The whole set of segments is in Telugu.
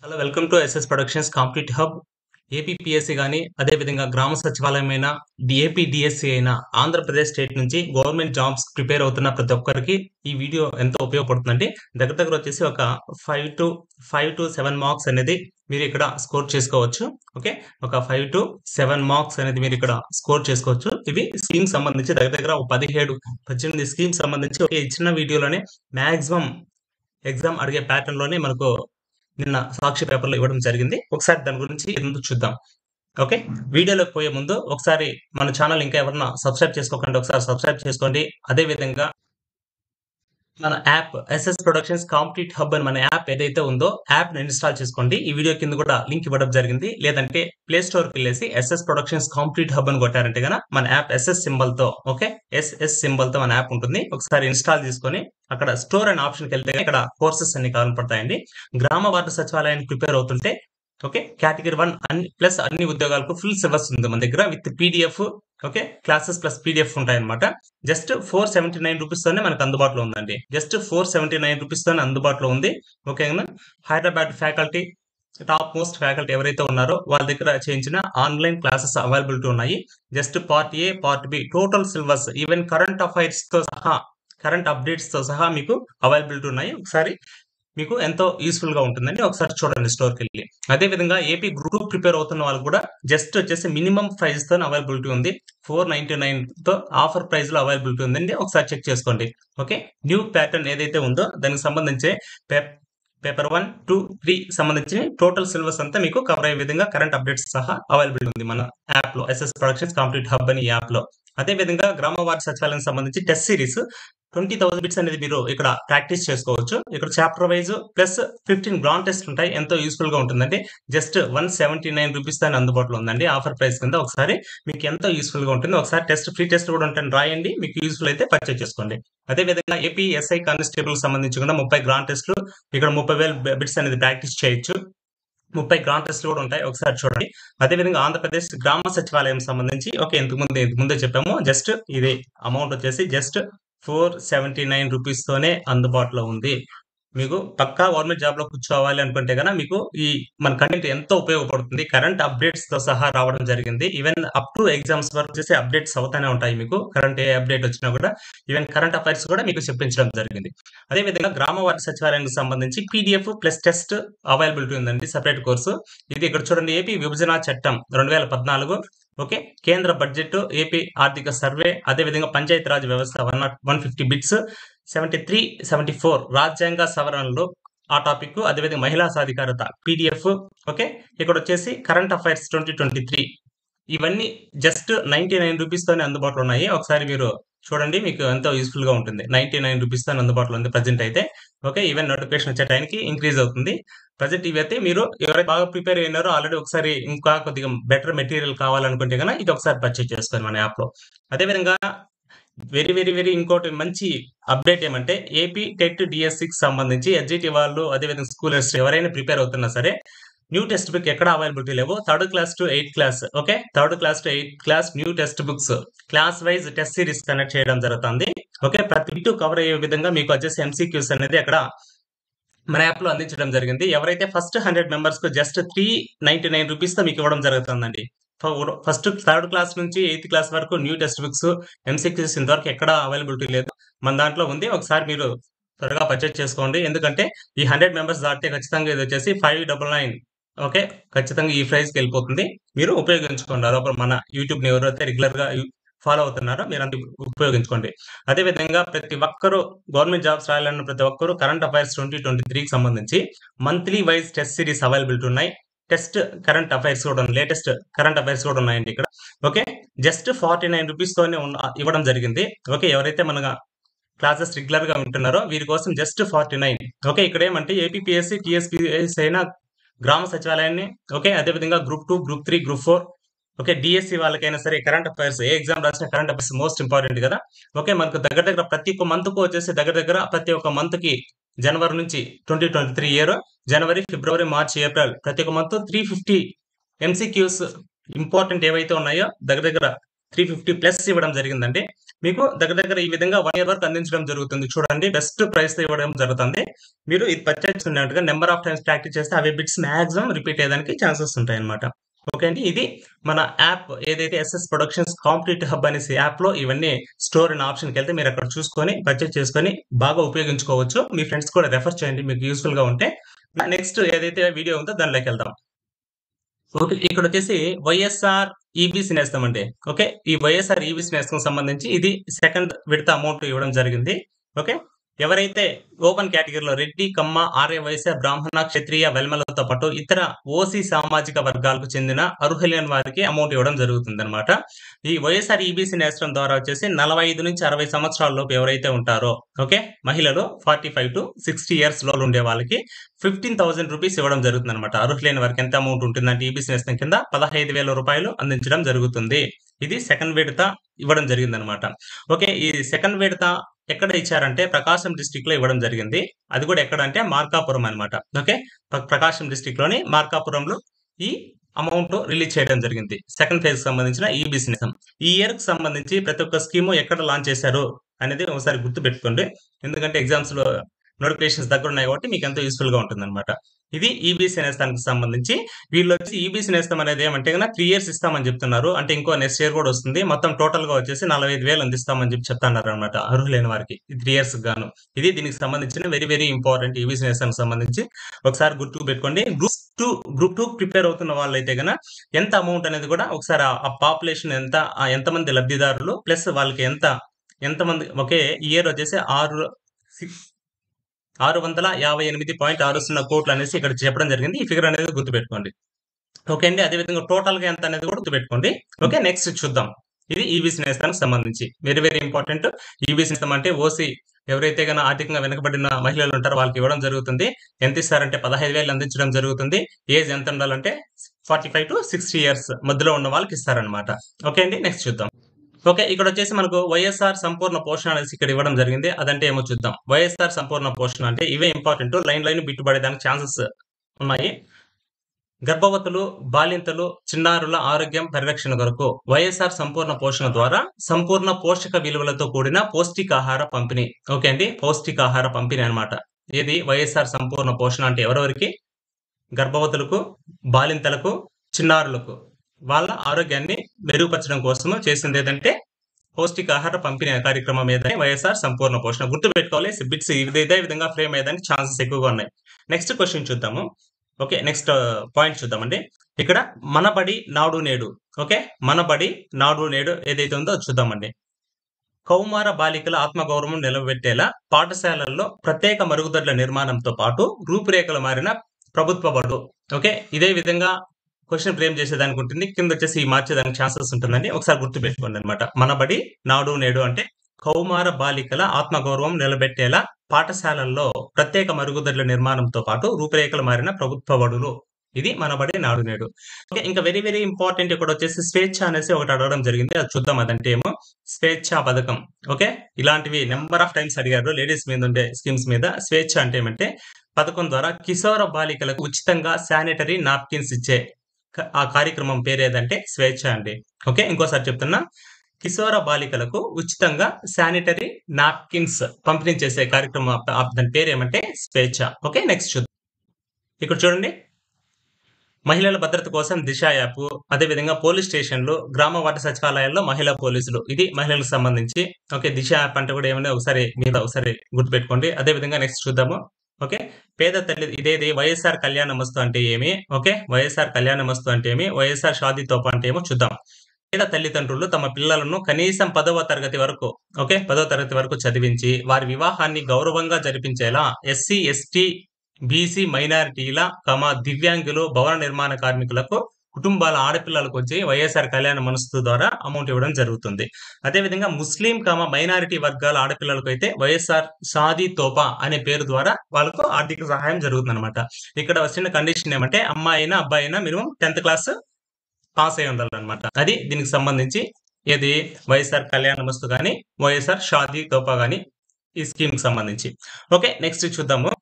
Hello welcome to SS productions complete hub APPSC కానీ అదేవిధంగా గ్రామ సచివాలయమైన ఏపీ డిఎస్సి అయినా ఆంధ్రప్రదేశ్ స్టేట్ నుంచి గవర్నమెంట్ జాబ్స్ ప్రిపేర్ అవుతున్న ప్రతి ఒక్కరికి ఈ వీడియో ఎంతో ఉపయోగపడుతుందండి దగ్గర దగ్గర వచ్చేసి ఒక five to five to seven marks అనేది మీరు ఇక్కడ స్కోర్ చేసుకోవచ్చు ఓకే ఒక ఫైవ్ టు సెవెన్ మార్క్స్ అనేది మీరు ఇక్కడ స్కోర్ చేసుకోవచ్చు ఇవి స్కీమ్ సంబంధించి దగ్గర దగ్గర ఒక పదిహేడు పద్దెనిమిది స్కీమ్ సంబంధించి ఒక చిన్న వీడియోలోనే మాక్సిమం ఎగ్జామ్ అడిగే ప్యాటర్న్ లోనే మనకు నిన్న సాక్షి పేపర్లో ఇవ్వడం జరిగింది ఒకసారి దాని గురించి ఎందుకు చూద్దాం ఓకే వీడియోలోకి పోయే ముందు ఒకసారి మన ఛానల్ ఇంకా ఎవరన్నా సబ్స్క్రైబ్ చేసుకోకండి ఒకసారి సబ్స్క్రైబ్ చేసుకోండి అదే విధంగా మన app SS productions complete hub అని మన యాప్ ఏదైతే ఉందో యాప్ ఇన్స్టాల్ చేసుకోండి ఈ వీడియో కింద కూడా లింక్ ఇవ్వడం జరిగింది లేదంటే ప్లే స్టోర్ కి వెళ్ళేసి ఎస్ఎస్ ప్రొడక్షన్స్ కాంప్లీట్ హబ్ అని కొట్టారంటే గన మన యాప్ ఎస్ఎస్ సింబల్ తో ఓకే ఎస్ఎస్ సింబల్ తో మన యాప్ ఉంటుంది ఒకసారి ఇన్స్టాల్ చేసుకొని అక్కడ స్టోర్ అనే ఆప్షన్కి వెళ్తే ఇక్కడ కోర్సెస్ అన్ని కనపడతాయండి గ్రామ వార్డు సచివాలయానికి ప్రిపేర్ అవుతుంటే ఓకే కేటగిరీ వన్ అన్ని ప్లస్ అన్ని ఉద్యోగాలకు ఫుల్ సిలబస్ ఉంది మన దగ్గర with PDF okay classes plus PDF ఉంటాయన్నమాట just four seventy nine rupees తోనే మనకు అందుబాటులో ఉందండి just four seventy nine rupees తోనే అందుబాటులో ఉంది ఓకేనా Hyderabad faculty top most faculty ఎవరైతే ఉన్నారో వాళ్ళ దగ్గర చేయించిన ఆన్లైన్ క్లాసెస్ అవైలబిలిటీ ఉన్నాయి just part A part B total syllabus even current affairs తో సహా కరెంట్ అప్డేట్స్ తో సహా మీకు అవైలబిలిటీ ఉన్నాయి ఒకసారి మీకు ఎంతో యూస్ఫుల్ గా ఉంటుందండి ఒకసారి చూడండి స్టోర్కి వెళ్ళి అదే విధంగా ఏపీ గ్రూప్ ప్రిపేర్ అవుతున్న వాళ్ళు కూడా జస్ట్ వచ్చేసి మినిమం ప్రైస్ తో అవైలబిలిటీ ఉంది ఫోర్ నైన్టీ నైన్ తో ఆఫర్ ప్రైస్ లో అవైలబిలిటీ ఉందండి ఒకసారి చెక్ చేసుకోండి ఓకే న్యూ ప్యాటర్న్ ఏదైతే ఉందో దానికి సంబంధించి పేపర్ వన్ టూ త్రీ సంబంధించి టోటల్ సిలబస్ అంతా మీకు కవర్ అయ్యే విధంగా కరెంట్ అప్డేట్స్ సహా అవైలబుల్ ఉంది మన యాప్ లో ఎస్ఎస్ ప్రొడక్షన్స్ కంప్లీట్ హబ్ అని యాప్ లో అదే విధంగా గ్రామ వార్డు సచివాలయం సంబంధించి test series twenty thousand bits అనేది మీరు ఇక్కడ ప్రాక్టీస్ చేసుకోవచ్చు ఇక్కడ chapter wise plus fifteen grand test ఉంటాయి ఎంతో యూస్ఫుల్ గా ఉంటుందండి just one seventy nine rupees దాని అందుబాటులో ఉందండి ఆఫర్ ప్రైస్ కింద ఒకసారి మీకు ఎంతో యూస్ఫుల్ గా ఉంటుంది ఒకసారి టెస్ట్ ఫ్రీ టెస్ట్ కూడా ఉంటుంది రాయండి మీకు యూస్ఫుల్ అయితే పర్చేజ్ చేసుకోండి అదే విధంగా ఏపీ ఎస్ఐ కానిస్టేబుల్ సంబంధించి కూడా ముప్పై గ్రాండ్ టెస్ట్లు ఇక్కడ ముప్పై వేల బిట్స్ అనేది ప్రాక్టీస్ చేయొచ్చు ముప్పై గ్రాండ్ టెస్ట్లు కూడా ఉంటాయి ఒకసారి చూడండి అదేవిధంగా ఆంధ్రప్రదేశ్ గ్రామ సచివాలయం సంబంధించి ఓకే ఇంతకు ముందు ఇంతకు ముందే చెప్పాము జస్ట్ ఇది అమౌంట్ వచ్చేసి just four seventy nine rupees తోనే అందుబాటులో ఉంది మీకు పక్కా గవర్నమెంట్ జాబ్ లో కూర్చోవాలి అనుకుంటే కనుక మీకు ఈ మన కంటెంట్ ఎంతో ఉపయోగపడుతుంది కరెంట్ అప్డేట్స్ తో సహా రావడం జరిగింది ఈవెన్ అప్ టు ఎగ్జామ్స్ వరకు చేసే అప్డేట్స్ అవుతానే ఉంటాయి మీకు కరెంట్ ఏ అప్డేట్ వచ్చినా కూడా ఈవెన్ కరెంట్ అఫైర్స్ కూడా మీకు చెప్పించడం జరిగింది అదే విధంగా గ్రామ వార్డు సచివాలయానికి సంబంధించి పీడిఎఫ్ ప్లస్ టెస్ట్ అవైలబిలిటీ ఉందండి సెపరేట్ కోర్సు ఇది ఇక్కడ చూడండి ఏపీ విభజన చట్టం రెండు వేల పద్నాలుగు ఓకే కేంద్ర బడ్జెట్ ఏపీ ఆర్థిక సర్వే అదేవిధంగా పంచాయతీరాజ్ వ్యవస్థ one not one fifty bits seventy three seventy four రాజ్యాంగ సవరణలు ఆ టాపిక్ అదేవిధంగా మహిళా సాధికారత పీడిఎఫ్ ఓకే ఇక్కడ వచ్చేసి current affairs twenty twenty three ఇవన్నీ జస్ట్ నైన్టీ నైన్ రూపీస్ తోనే అందుబాటులో ఉన్నాయి ఒకసారి మీరు చూడండి మీకు ఎంతో యూస్ఫుల్ గా ఉంటుంది నైన్టీ నైన్ రూపీస్ తో అందుబాటులో ఉంది ప్రజెంట్ అయితే ఓకే ఈవెన్ నోటిఫికేషన్ వచ్చే టైంకి ఇంక్రీజ్ అవుతుంది ప్రజెంట్ ఇవి అయితే మీరు ఎవరైతే బాగా ప్రిపేర్ అయినారో ఆల్రెడీ ఒకసారి ఇంకా కొద్దిగా బెటర్ మెటీరియల్ కావాలనుకుంటే కనుక ఇది ఒకసారి పర్చేజ్ చేసుకోండి మన యాప్ లో అదేవిధంగా వెరీ వెరీ వెరీ ఇంకోటి మంచి అప్డేట్ ఏమంటే ఏపీ టెట్ డిఎస్సికి సంబంధించి ఎస్జిటి వాళ్ళు అదేవిధంగా స్కూలర్స్ ఎవరైనా ప్రిపేర్ అవుతున్నా సరే న్యూ టెక్స్ట్ బుక్ ఎక్కడ అవైలబిలిటీ లేవు third class to eighth class okay third class to eighth class new text books class wise test series connect చేయడం జరుగుతుంది ఓకే ప్రతి బిట్ కవర్ అయ్యే విధంగా మీకు వచ్చేసి ఎంసీక్యూస్ అనేది అక్కడ మన యాప్ లో అందించడం జరిగింది ఎవరైతే ఫస్ట్ హండ్రెడ్ మెంబర్స్ కు just three ninety nine rupees తో మీకు ఇవ్వడం జరుగుతుందండి ఫస్ట్ థర్డ్ క్లాస్ నుంచి ఎయిత్ క్లాస్ వరకు న్యూ టెక్స్ట్ బుక్స్ ఎంసీక్యూస్ ఇంతవరకు ఎక్కడ అవైలబిలిటీ లేదు మన దాంట్లో ఉంది ఒకసారి మీరు త్వరగా పర్చేజ్ చేసుకోండి ఎందుకంటే ఈ హండ్రెడ్ మెంబర్స్ దాటితే ఖచ్చితంగా ఇది వచ్చేసి ఫైవ్ డబల్ నైన్ ఓకే ఖచ్చితంగా ఈ ప్రైస్కి వెళ్ళిపోతుంది మీరు ఉపయోగించుకోండి లోపల మన యూట్యూబ్ ని ఎవరైతే రెగ్యులర్ గా ఫాలో అవుతున్నారో మీరు అంత ఉపయోగించుకోండి అదే విధంగా ప్రతి ఒక్కరూ గవర్నమెంట్ జాబ్స్ రాయాలన్న ప్రతి ఒక్కరు కరెంట్ అఫైర్స్ ట్వంటీ ట్వంటీ త్రీకి సంబంధించి monthly wise test series availability ఉన్నాయి టెస్ట్ కరెంట్ అఫైర్స్ కూడా ఉన్నాయి లేటెస్ట్ కరెంట్ అఫైర్స్ కూడా ఉన్నాయండి ఇక్కడ okay just forty nine rupees తోనే ఇవ్వడం జరిగింది ఓకే ఎవరైతే మన క్లాసెస్ రెగ్యులర్ గా ఉంటున్నారో వీరి కోసం జస్ట్ ఫార్టీ నైన్ ఓకే ఇక్కడ ఏమంటే ఏపీఎస్సి టీఎస్పీఎస్ అయినా గ్రామ సచివాలయాన్ని ఓకే అదేవిధంగా group two group three group four okay DSC వాళ్ళకైనా సరే కరెంట్ అఫైర్స్ ఏ ఎగ్జామ్ రాసిన కరెంట్ అఫైర్స్ మోస్ట్ ఇంపార్టెంట్ కదా ఓకే మనకు దగ్గర దగ్గర ప్రతి ఒక్క మంత్ కు వచ్చేసి దగ్గర దగ్గర ప్రతి ఒక్క మంత్ కి జనవరి నుంచి twenty twenty three year January February March April ప్రతి ఒక్క month three fifty MCQs important ఏవైతే ఉన్నాయో దగ్గర దగ్గర త్రీ ఫిఫ్టీ ప్లస్ ఇవ్వడం జరిగిందండి మీకు దగ్గర దగ్గర ఈ విధంగా వన్ ఇయర్ వరకు అందించడం జరుగుతుంది చూడండి బెస్ట్ ప్రైస్ ఇవ్వడం జరుగుతుంది మీరు ఇది పర్చేస్ ఉన్నట్టుగా నెంబర్ ఆఫ్ టైమ్స్ ప్రాక్టీస్ చేస్తే అవి బిట్స్ మాక్సిమం రిపీట్ అయ్యడానికి ఛాన్సెస్ ఉంటాయి అనమాట ఓకే అండి ఇది మన యాప్ ఏదైతే ఎస్ఎస్ ప్రొడక్షన్స్ కాంపిటేటివ్ హబ్ అనేసి యాప్ లో ఇవన్నీ స్టోర్ అనే ఆప్షన్కి వెళ్తే మీరు అక్కడ చూసుకొని పర్చేస్ చేసుకొని బాగా ఉపయోగించుకోవచ్చు మీ ఫ్రెండ్స్ కూడా రెఫర్ చేయండి మీకు యూస్ఫుల్ గా ఉంటే నెక్స్ట్ ఏదైతే వీడియో ఉందో దానిలోకి వెళ్దాం ఓకే ఇక్కడ వచ్చేసి వైఎస్ఆర్ ఈబీసీ నేస్తాం అండి ఓకే ఈ వైఎస్ఆర్ ఈబీసీ నేస్తం సంబంధించి ఇది సెకండ్ విడత అమౌంట్ ఇవ్వడం జరిగింది ఓకే ఎవరైతే ఓపెన్ కేటగిరీలో రెడ్డి కమ్మ ఆర్య వైశ్య బ్రాహ్మణ క్షత్రియ వెల్మలతో పాటు ఇతర ఓసీ సామాజిక వర్గాలకు చెందిన అర్హులైన వారికి అమౌంట్ ఇవ్వడం జరుగుతుంది అనమాట ఈ వైఎస్ఆర్ ఈబీసీ నేస్తం ద్వారా వచ్చేసి నలభై ఐదు నుంచి అరవై సంవత్సరాల లోపు ఎవరైతే ఉంటారో ఓకే మహిళలు forty five to sixty years లో ఉండే వాళ్ళకి ఫిఫ్టీన్ థౌసండ్ రూపీస్ ఇవ్వడం జరుగుతుంది అనమాట అర్హులైన వారికి ఎంత అమౌంట్ ఉంటుందంటే ఈబీసీ నేస్తం కింద పదహైదు వేల రూపాయలు అందించడం జరుగుతుంది ఇది సెకండ్ విడత ఇవ్వడం జరిగింది అనమాట ఓకే ఈ సెకండ్ విడత ఎక్కడ ఇచ్చారంటే ప్రకాశం డిస్టిక్ లో ఇవ్వడం జరిగింది అది కూడా ఎక్కడ అంటే మార్కాపురం అనమాట ఓకే ప్ర- ప్రకాశం డిస్టిక్ లోని మార్కాపురంలో ఈ అమౌంట్ రిలీజ్ చేయడం జరిగింది సెకండ్ ఫేజ్ సంబంధించిన ఈ బిజినెస్ ఈ ఇయర్ కి సంబంధించి ప్రతి ఒక్క స్కీము ఎక్కడ లాంచ్ చేశారు అనేది ఒకసారి గుర్తు పెట్టుకోండి ఎందుకంటే ఎగ్జామ్స్ లో నోటిఫికేషన్స్ దగ్గర ఉన్నాయి కాబట్టి మీకు ఎంతో యూస్ఫుల్ గా ఉంటుంది అనమాట ఇది ఈబీసీ నేస్తానికి సంబంధించి వీళ్ళు వచ్చి ఈబీసీ నేస్తం అనేది ఏమంటే కన్నా త్రీ ఇయర్స్ ఇస్తామని చెప్తున్నారు అంటే ఇంకో నెక్స్ట్ ఇయర్ కూడా వస్తుంది మొత్తం టోటల్ గా వచ్చేసి నలభై ఐదు వేలు అందిస్తామని చెప్పి చెప్తున్నారు అనమాట అర్హులైన వారికి త్రీ ఇయర్స్ గాను ఇది దీనికి సంబంధించిన వెరీ వెరీ ఇంపార్టెంట్ ఈబీసీ నేస్తానికి సంబంధించి ఒకసారి గుర్తు పెట్టుకోండి group two group two prepare అవుతున్న వాళ్ళైతే గన ఎంత అమౌంట్ అనేది కూడా ఒకసారి ఆ- ఆ పాపులేషన్ ఎంత ఆ ఎంతమంది లబ్ధిదారులు ప్లస్ వాళ్ళకి ఎంత ఎంతమంది ఒకే ఇయర్ వచ్చేసి ఆరు సిక్స్ ఆరు వందల యాభై ఎనిమిది పాయింట్ ఆరు సున్నా కోట్లు అనేసి ఇక్కడ చెప్పడం జరిగింది ఈ ఫిగర్ అనేది గుర్తుపెట్టుకోండి ఓకే అండి అదేవిధంగా టోటల్ గా ఎంత అనేది కూడా గుర్తుపెట్టుకోండి ఓకే నెక్స్ట్ చూద్దాం ఇది ఈబీసీ నేస్తానికి సంబంధించి వెరీ వెరీ ఇంపార్టెంట్ ఈబీసీ నేస్తం అంటే ఓసీ ఎవరైతే కన్నా ఆర్థికంగా వెనుకబడిన మహిళలు ఉంటారో వాళ్ళకి ఇవ్వడం జరుగుతుంది ఎంత ఇస్తారంటే పదహైదు వేలు అందించడం జరుగుతుంది ఏజ్ ఎంత ఉండాలంటే forty five to sixty years మధ్యలో ఉన్న వాళ్ళకి ఇస్తారనమాట ఓకే అండి నెక్స్ట్ చూద్దాం ఓకే ఇక్కడ వచ్చేసి మనకు వైఎస్ఆర్ సంపూర్ణ పోషణ అనేసి ఇక్కడ ఇవ్వడం జరిగింది అదంటే ఏమో చూద్దాం వైఎస్ఆర్ సంపూర్ణ పోషణ అంటే ఇవే ఇంపార్టెంట్ లైన్ లైన్ బిట్టుబడేదానికి ఛాన్సెస్ ఉన్నాయి గర్భవతులు బాలింతలు చిన్నారుల ఆరోగ్యం పరిరక్షణ కొరకు వైఎస్ఆర్ సంపూర్ణ పోషణ ద్వారా సంపూర్ణ పోషక విలువలతో కూడిన పౌష్టికాహార పంపిణీ ఓకే అండి పౌష్టికాహార పంపిణీ అన్నమాట ఇది వైఎస్ఆర్ సంపూర్ణ పోషణ అంటే ఎవరెవరికి గర్భవతులకు బాలింతలకు చిన్నారులకు వాళ్ళ ఆరోగ్యాన్ని మెరుగుపరచడం కోసము చేసింది ఏదంటే పౌష్టికాహార పంపిణీ కార్యక్రమం ఏదంటే వైఎస్ఆర్ సంపూర్ణ పోషణ గుర్తు పెట్టుకోవాలి బిట్స్ ఇదే విధంగా ఫ్రేమ్ అయ్యేదానికి ఛాన్సెస్ ఎక్కువగా ఉన్నాయి నెక్స్ట్ క్వశ్చన్ చూద్దాము ఓకే నెక్స్ట్ పాయింట్ చూద్దామండి ఇక్కడ మనబడి నాడు నేడు ఓకే మనబడి నాడు నేడు ఏదైతే ఉందో అది చూద్దామండి కౌమార బాలికల ఆత్మగౌరవం నిలబెట్టేలా పాఠశాలల్లో ప్రత్యేక మరుగుదొడ్ల నిర్మాణంతో పాటు రూపురేఖలు మారిన ప్రభుత్వ బడు ఓకే ఇదే విధంగా క్వశ్చన్ ఫ్రేమ్ చేసేదానికి ఉంటుంది కింద వచ్చేసి మార్చేదానికి ఛాన్సెస్ ఉంటుందండి ఒకసారి గుర్తు పెట్టుకోండి అనమాట మనబడి నాడు నేడు అంటే కౌమార బాలికల ఆత్మగౌరవం నిలబెట్టేలా పాఠశాలల్లో ప్రత్యేక మరుగుదొడ్ల నిర్మాణంతో పాటు రూపురేఖలు మారిన ప్రభుత్వ బడులు ఇది మనబడి నాడు నేడు ఓకే ఇంకా వెరీ వెరీ ఇంపార్టెంట్ ఇక్కడ వచ్చేసి స్వేచ్ఛ అనేసి ఒకటి అడగడం జరిగింది అది చూద్దాం అదంటే ఏమో స్వేచ్ఛ పథకం ఓకే ఇలాంటివి నెంబర్ ఆఫ్ టైమ్స్ అడిగారు లేడీస్ మీద ఉండే స్కీమ్స్ మీద స్వేచ్ఛ అంటే ఏమంటే పథకం ద్వారా కిశోర బాలికలకు ఉచితంగా శానిటరీ నాప్కిన్స్ ఇచ్చే క- ఆ కార్యక్రమం పేరు ఏదంటే స్వేచ్ఛ అండి ఓకే ఇంకోసారి చెప్తున్నా కిశోర బాలికలకు ఉచితంగా శానిటరీ నాప్కిన్స్ పంపిణీ చేసే కార్యక్రమం ఆ- ఆ- దాని పేరు ఏమంటే స్వేచ్ఛ ఓకే నెక్స్ట్ చూద్దాం ఇక్కడ చూడండి మహిళల భద్రత కోసం దిశ యాప్ అదేవిధంగా పోలీస్ స్టేషన్లు గ్రామ వార్డు సచివాలయాల్లో మహిళా పోలీసులు ఇది మహిళలకు సంబంధించి ఓకే దిశ యాప్ అంటే కూడా ఏమైనా ఒకసారి మీద ఒకసారి గుర్తుపెట్టుకోండి అదే విధంగా నెక్స్ట్ చూద్దాము ఓకే పేద తల్లి ఇదేది వైఎస్ఆర్ కళ్యాణ మస్తు అంటే ఏమి ఓకే వైఎస్ఆర్ కళ్యాణ మస్తు అంటే ఏమి వైఎస్ఆర్ షాదీ తోప అంటే ఏమో చూద్దాం పేద తల్లిదండ్రులు తమ పిల్లలను కనీసం పదవ తరగతి వరకు ఓకే పదవ తరగతి వరకు చదివించి వారి వివాహాన్ని గౌరవంగా జరిపించేలా ఎస్సీ ఎస్టీ బీసీ మైనారిటీల కమ దివ్యాంగులు భవన నిర్మాణ కార్మికులకు కుటుంబాల ఆడపిల్లలకు వచ్చి వైఎస్ఆర్ కళ్యాణ మనస్తు ద్వారా అమౌంట్ ఇవ్వడం జరుగుతుంది అదేవిధంగా ముస్లిం కమ మైనారిటీ వర్గాల ఆడపిల్లలకు అయితే వైఎస్ఆర్ షాదీ తోపా అనే పేరు ద్వారా వాళ్ళకు ఆర్థిక సహాయం జరుగుతుంది అనమాట ఇక్కడ వచ్చిన కండిషన్ ఏమంటే అమ్మాయి అయినా అబ్బాయి అయినా మినిమం టెన్త్ క్లాస్ పాస్ అయి ఉండాలన్నమాట అది దీనికి సంబంధించి ఏది వైఎస్ఆర్ కళ్యాణ మస్తు కానీ వైఎస్ఆర్ షాదీ తోపా కానీ ఈ స్కీమ్ కి సంబంధించి ఓకే నెక్స్ట్ చూద్దాము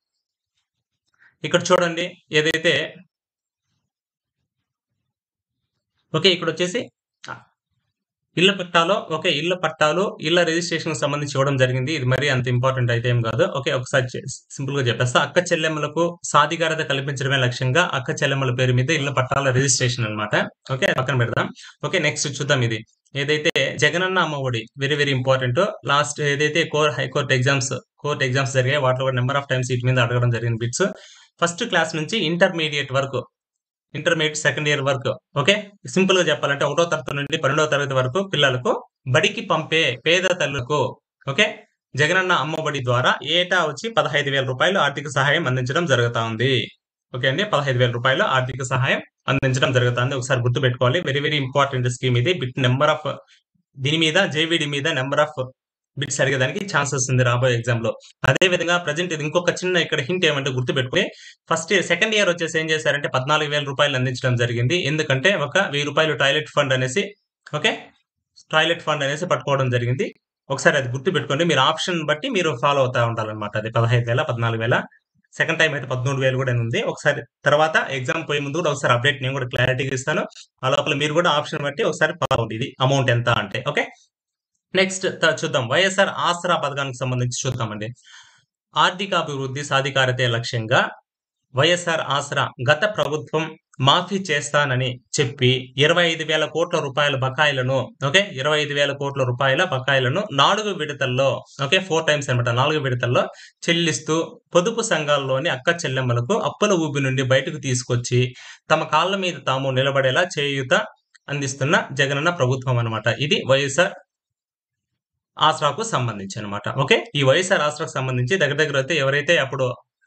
ఇక్కడ చూడండి ఏదైతే ఓకే ఇక్కడ వచ్చేసి ఇళ్ల పట్టాలో ఓకే. ఇళ్ల పట్టాలు, ఇళ్ల రిజిస్ట్రేషన్‌కి సంబంధించి ఇవ్వడం జరిగింది. ఇది మరీ అంత ఇంపార్టెంట్ అయితే ఏం కాదు. ఓకే. ఒకసారి చె సింపుల్‌గా చెప్పేస్తా. అక్క చెల్లెమ్మలకు సాధికారత కల్పించడమే లక్ష్యంగా అక్క చెల్లెమ్మల పేరు మీద ఇళ్ల పట్టాల రిజిస్ట్రేషన్ అన్నమాట. ఓకే. అది పక్కన పెడదాం. ఓకే. నెక్స్ట్ చూద్దాం ఇది. ఏదైతే Jagananna Amma Vodi very very important. Last ఏదైతే core high court exams, court exams జరిగాయో వాటిలో కూడా నంబర్ ఆఫ్ టైమ్స్ వీటి మీద అడగడం జరిగింది బిట్స్. ఫస్ట్ క్లాస్ నుంచి ఇంటర్మీడియేట్ వరకు ఇంటర్మీడియేట్ సెకండ్ ఇయర్ వరకు ఓకే. సింపుల్‌గా చెప్పాలంటే ఒకటో తరగతి నుండి 12వ తరగతి వరకు పిల్లలకు బడికి పంపే పేద తల్లులకు ఓకే. జగనన్న అమ్మఒడి ద్వారా ఏటా వచ్చి రూ. 15,000 ఆర్థిక సహాయం అందించడం జరుగుతా ఉంది. ఓకే అండి. రూ. 15,000 ఆర్థిక సహాయం అందించడం జరుగుతుంది. ఒకసారి గుర్తుపెట్టుకోవాలి. వెరీ వెరీ ఇంపార్టెంట్ స్కీమ్ ఇది. బిట్ నంబర్ ఆఫ్ దీని మీద జేవీడీ మీద నంబర్ ఆఫ్ బిట్స్ అడిగేదానికి ఛాన్సెస్ ఉంది రాబోయే ఎగ్జామ్‌లో. అదే విధంగా ప్రెజెంట్ ఇది ఇంకొక చిన్న ఇక్కడ హింట్ ఏమంటే గుర్తుపెట్టుకొని ఫస్ట్ ఇయర్ సెకండ్ ఇయర్ వచ్చేసి ఏం చేశారంటే రూ. 14,000 అందించడం జరిగింది. ఎందుకంటే ఒక రూ. 1000 టాయిలెట్ ఫండ్ అనేసి ఓకే. టాయిలెట్ ఫండ్ అనేసి పట్టుకోవడం జరిగింది. ఒకసారి అది గుర్తుపెట్టుకోండి. మీరు ఆప్షన్ బట్టి మీరు ఫాలో అవుతా ఉండాలన్నమాట. అది 15,000 14,000 సెకండ్ టైమ్ అయితే 13,000 కూడా ఉంది. ఒకసారి తర్వాత ఎగ్జామ్ పోయే ముందు కూడా ఒకసారి అప్డేట్ నేను కూడా క్లారిటీగా ఇస్తాను. ఆ లోపల మీరు కూడా ఆప్షన్ బట్టి ఒకసారి ఫాలో అవ్వండి. ఇది అమౌంట్ ఎంత అంటే ఓకే. నెక్స్ట్ త చూద్దాం. వైఎస్ఆర్ ఆసరా పథకానికి సంబంధించి చూద్దామండి. ఆర్థికాభివృద్ధి సాధికారతే లక్ష్యంగా వైఎస్ఆర్ ఆసరా గత ప్రభుత్వం మాఫీ చేస్తానని చెప్పి 25,000 రూపాయల బకాయిలను ఓకే. 25,000 రూపాయల బకాయిలను 4 విడతల్లో ఓకే. 4 టైమ్స్ అన్నమాట. 4 విడతల్లో చెల్లిస్తూ పొదుపు సంఘాల్లోని అక్క చెల్లెమ్మలకు అప్పుల ఊబి నుండి బయటకు తీసుకొచ్చి తమ కాళ్ళ మీద తాము నిలబడేలా చేయూత అందిస్తున్న జగనన్న ప్రభుత్వం అన్నమాట. ఇది వైఎస్ఆర్ ఆసరాకు సంబంధించి అన్నమాట. ఓకే. ఈ వైఎస్ఆర్ ఆసరాకు సంబంధించి దగ్గర దగ్గర అయితే ఎవరైతే అప్పుడు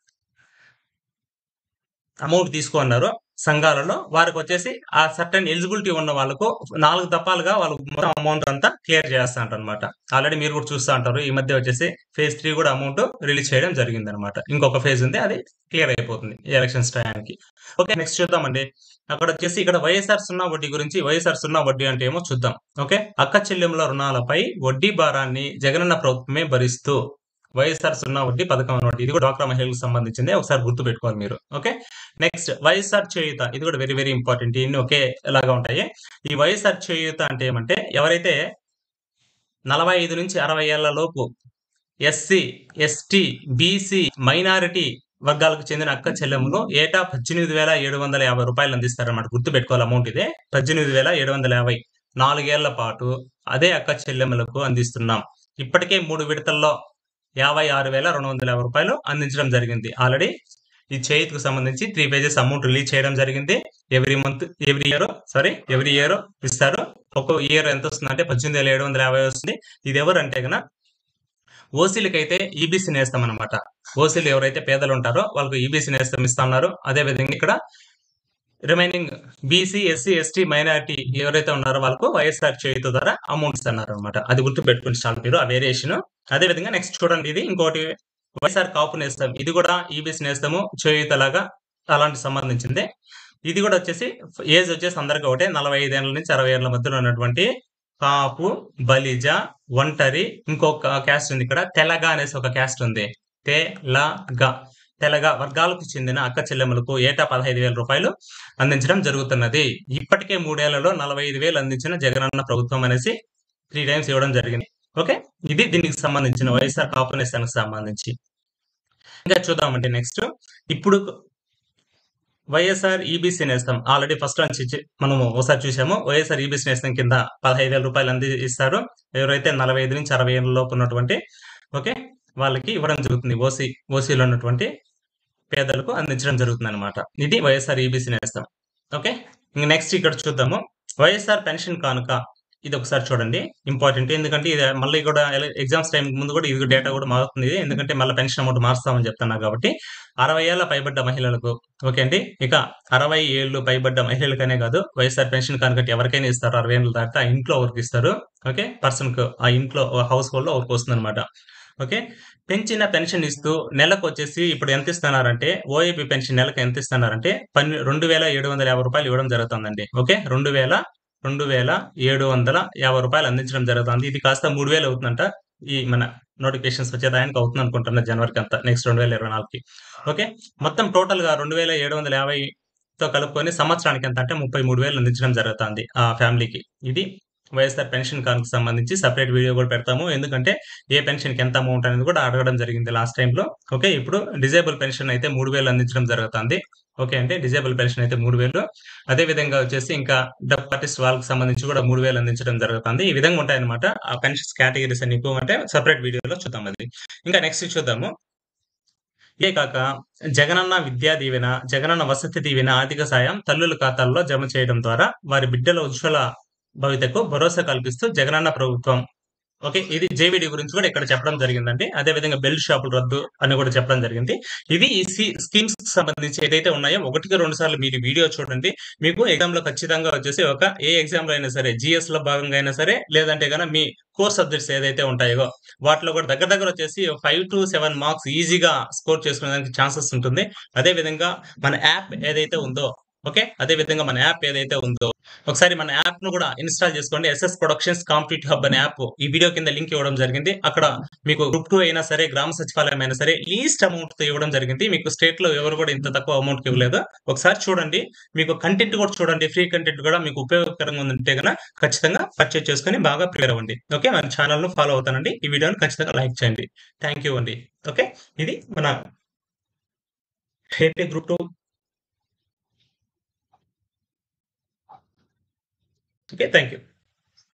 అమౌంట్ తీసుకున్నారో సంఘాలలో వారికొచ్చేసి ఆ సర్టెన్ ఎలిజిబిలిటీ ఉన్న వాళ్ళకు 4 దఫాలుగా వాళ్ళకు మొత్తం అమౌంట్ అంతా క్లియర్ చేస్తాంటన్నమాట. ఆల్రెడీ మీరు కూడా చూస్తా ఉంటారు. ఈ మధ్య వచ్చేసి ఫేజ్ 3 కూడా అమౌంట్ రిలీజ్ చేయడం జరిగిందన్నమాట. ఇంకొక ఫేజ్ ఉంది. అది క్లియర్ అయిపోతుంది. ఈ ఎలక్షన్స్ టయానికి. ఓకే. నెక్స్ట్ చూద్దామండి. అక్కడ వచ్చేసి ఇక్కడ వైఎస్ఆర్ సున్నా వడ్డీ గురించి వైఎస్ఆర్ సున్నా వడ్డీ అంటే ఏమో చూద్దాం. ఓకే. అక్క చెల్లెమ్మల రుణాలపై వడ్డీ భారాన్ని జగనన్న ప్రభుత్వమే భరిస్తూ వైఎస్ఆర్ సున్నా వడ్డీ పథకం అన్నమాట. ఇది కూడా డ్వాక్రా మహిళలకు సంబంధించిందే. ఒకసారి గుర్తుపెట్టుకోవాలి మీరు. ఓకే. నెక్స్ట్ వైఎస్ఆర్ చేయూత ఇది కూడా వెరీ వెరీ ఇంపార్టెంట్. ఇవన్నీ ఒకేలాగా ఉంటాయి. ఈ వైఎస్ఆర్ చేయూత అంటే ఏమంటే ఎవరైతే 45 నుంచి 60 ఏళ్ల లోపు ఎస్సీ, ఎస్టీ, బీసీ, మైనారిటీ వర్గాలకు చెందిన అక్క చెల్లెమ్మలు ఏటా రూ. 18,750 అందిస్తారన్నమాట. గుర్తుపెట్టుకోవాలి అమౌంట్ ఇదే. 18,750 నాలుగేళ్ల పాటు అదే అక్క చెల్లెమ్మలకు అందిస్తున్నాం. ఇప్పటికే 3 విడతల్లో రూ. 56,250 అందించడం జరిగింది. ఆల్రెడీ ఈ చేయూతకు సంబంధించి 3 పేజెస్ అమౌంట్ రిలీజ్ చేయడం జరిగింది. Every month every year sorry every year ఇస్తారు. ఒక్కో ఇయర్ ఎంత వస్తుందంటే 18,750 వస్తుంది. ఇది ఎవరంటే గన ఓసీలకైతే ఈబీసీ నేస్తం అన్నమాట. ఓసీలు ఎవరైతే పేదలు ఉంటారో వాళ్ళకి ఈబీసీ నేస్తం ఇస్తా ఉన్నారు. అదే విధంగా ఇక్కడ remaining BC, SC, ST, minority ఎవరైతే ఉన్నారో వాళ్ళకు వైఎస్ఆర్ చేయూత ద్వారా అమౌంట్ ఇస్తున్నారన్నమాట. అది గుర్తుపెట్టుకోండి చాలు మీరు ఆ వేరియేషన్. అదే విధంగా నెక్స్ట్ చూడండి ఇది ఇంకోటి వైఎస్ఆర్ కాపు నేస్తం. ఇది కూడా ఈబీసీ నేస్తము చేయూత లాగా అలాంటి సంబంధించిందే. ఇది కూడా వచ్చేసి ఏజ్ వచ్చేసి అందరికి ఒకటే 45 ఏళ్ల నుంచి 60 ఏళ్ల మధ్యలో ఉన్నటువంటి కాపు, బలిజ, ఒంటరి ఇంకొక క్యాస్ట్ ఉంది ఇక్కడ. తెలగ అనేసి ఒక క్యాస్ట్ ఉంది. తెలగ తెలగ వర్గాలకు చెందిన అక్క చెల్లెమ్మలకు ఏటా రూ. 15,000 అందించడం జరుగుతున్నది. ఇప్పటికే మూడేళ్లలో 45,000 అందించిన జగనన్న ప్రభుత్వం అనేసి 3 టైమ్స్ ఇవ్వడం జరిగింది. ఓకే. ఇది దీనికి సంబంధించిన వైఎస్ఆర్ కాపు నేస్తానికి సంబంధించి. ఇంకా చూద్దామండి నెక్స్ట్. ఇప్పుడు YSR EBC Nestham already first నుంచి చి మనము ఒకసారి చూసాము. వైఎస్ఆర్ ఈబీసీ నేస్తం కింద రూ. 15,000 అంది ఇస్తారు. ఎవరైతే 45 నుంచి 60 ఏళ్ల లోపు ఉన్నటువంటి ఓకే. వాళ్ళకి ఇవ్వడం జరుగుతుంది. ఓసీ ఓసీలో ఉన్నటువంటి పేదలకు అందించడం జరుగుతుందన్నమాట. ఇది వైఎస్ఆర్ ఈబీసీ నేస్తం. ఓకే. ఇంక నెక్స్ట్ ఇక్కడ చూద్దాము. వైఎస్ఆర్ పెన్షన్ కానుక ఇది ఒకసారి చూడండి. ఇంపార్టెంట్. ఎందుకంటే ఇది మళ్ళీ కూడా ఎల ఎగ్జామ్స్ టైమ్ ముందు కూడా ఇది డేటా కూడా మారుతుంది. ఎందుకంటే మళ్ళీ పెన్షన్ అమౌంట్ మారుస్తామని చెప్తున్నారు కాబట్టి 60 ఏళ్ల పైబడ్డ మహిళలకు ఓకే అండి. ఇక 60 ఏళ్లు పైబడ్డ మహిళలకనే కాదు వైఎస్ఆర్ పెన్షన్ కానుక ఎవరికైనా ఇస్తారు. 60 ఏళ్లు దాటితే ఆ ఇంట్లో ఒకరికి ఇస్తారు. ఓకే. పర్సన్‌కు ఆ ఇంట్లో హౌస్ హోల్డ్‌లో ఒకరికి వస్తుందన్నమాట. ఓకే. పెంచిన పెన్షన్ ఇస్తూ నెలకొచ్చేసి ఇప్పుడు ఎంత ఇస్తున్నారంటే ఓఏపీ పెన్షన్ నెలకు ఎంత ఇస్తున్నారంటే పన్ రూ. 2,750 ఇవ్వడం జరుగుతుందండి. ఓకే. 2,000 2,750 అందించడం జరుగుతుంది. ఇది కాస్త 3,000 అవుతుందంట. ఈ మన నోటిఫికేషన్స్ వచ్చే టయానికి అవుతుంది అనుకుంటున్నా జనవరికంతా నెక్స్ట్ 2024కి. ఓకే. మొత్తం టోటల్‌గా 2,750తో కలుపుకొని సంవత్సరానికి ఎంత అంటే 33,000 అందించడం జరుగుతుంది ఆ ఫ్యామిలీకి. ఇది వైఎస్ఆర్ పెన్షన్ కార్డుకి సంబంధించి సెపరేట్ వీడియో కూడా పెడతాము ఎందుకంటే ఏ పెన్షన్కి ఎంత అమౌంట్ అనేది కూడా అడగడం జరిగింది లాస్ట్ టైంలో ఓకే ఇప్పుడు డిజేబుల్ పెన్షన్ అయితే మూడు వేలు అందించడం జరుగుతుంది ఓకే అంటే డిజేబుల్ పెన్షన్ అయితే మూడు వేలు అదే విధంగా వచ్చేసి ఇంకా డబ్ ఆర్టిస్ట్ వాళ్ళకి సంబంధించి కూడా మూడు వేలు అందించడం జరుగుతుంది ఈ విధంగా ఉంటాయన్నమాట ఆ పెన్షన్స్ కేటగిరీస్ అన్ని ఎక్కువ అంటే సెపరేట్ వీడియోలో చూద్దాం అది ఇంకా నెక్స్ట్ చూద్దాము ఇదే కాక జగనన్న విద్యా దీవెన జగనన్న వసతి దీవెన ఆర్థిక సాయం తల్లుల ఖాతాల్లో జమ చేయడం ద్వారా వారి బిడ్డల ఉజ్వల భవితకు భరోసా కల్పిస్తూ జగనన్న ప్రభుత్వం ఓకే ఇది జేవిడి గురించి కూడా ఇక్కడ చెప్పడం జరిగిందండి అదే విధంగా బెల్ట్ షాపులు రద్దు అని కూడా చెప్పడం జరిగింది ఇవి ఈ స్కీమ్స్ కి సంబంధించి ఏదైతే ఉన్నాయో ఒకటికి రెండు సార్లు మీరు వీడియో చూడండి మీకు ఎగ్జామ్ లో ఖచ్చితంగా వచ్చేసి ఒక ఏ ఎగ్జామ్ లో అయినా సరే జిఎస్ లో భాగంగా అయినా సరే లేదంటే కనుక మీ కోర్ సబ్జెక్ట్స్ ఏదైతే ఉంటాయో వాటిలో కూడా దగ్గర దగ్గర వచ్చేసి ఫైవ్ టు సెవెన్ మార్క్స్ ఈజీగా స్కోర్ చేసుకునేదానికి ఛాన్సెస్ ఉంటుంది అదే విధంగా మన యాప్ ఏదైతే ఉందో ఓకే అదే విధంగా మన యాప్ ఏదైతే ఉందో ఒకసారి మన యాప్ ను కూడా ఇన్స్టాల్ చేసుకోండి ఎస్ఎస్ ప్రొడక్షన్స్ కాంపిటేటివ్ హబ్ అనే యాప్ ఈ వీడియో కింద లింక్ ఇవ్వడం జరిగింది అక్కడ మీకు గ్రూప్ టూ అయినా సరే గ్రామ సచివాలయం అయినా సరే లీస్ట్ అమౌంట్ తో ఇవ్వడం జరిగింది మీకు స్టేట్ లో ఎవరు కూడా ఇంత తక్కువ అమౌంట్ ఇవ్వలేదు ఒకసారి చూడండి మీకు కంటెంట్ కూడా చూడండి ఫ్రీ కంటెంట్ కూడా మీకు ఉపయోగకరంగా ఉంటే కనుక ఖచ్చితంగా పర్చేజ్ చేసుకుని బాగా ప్రిపేర్ అవ్వండి ఓకే మన ఛానల్ ను ఫాలో అవుతానండి ఈ వీడియోని ఖచ్చితంగా లైక్ చేయండి థ్యాంక్ యూ అండి ఓకే ఇది మన AP group two okay thank you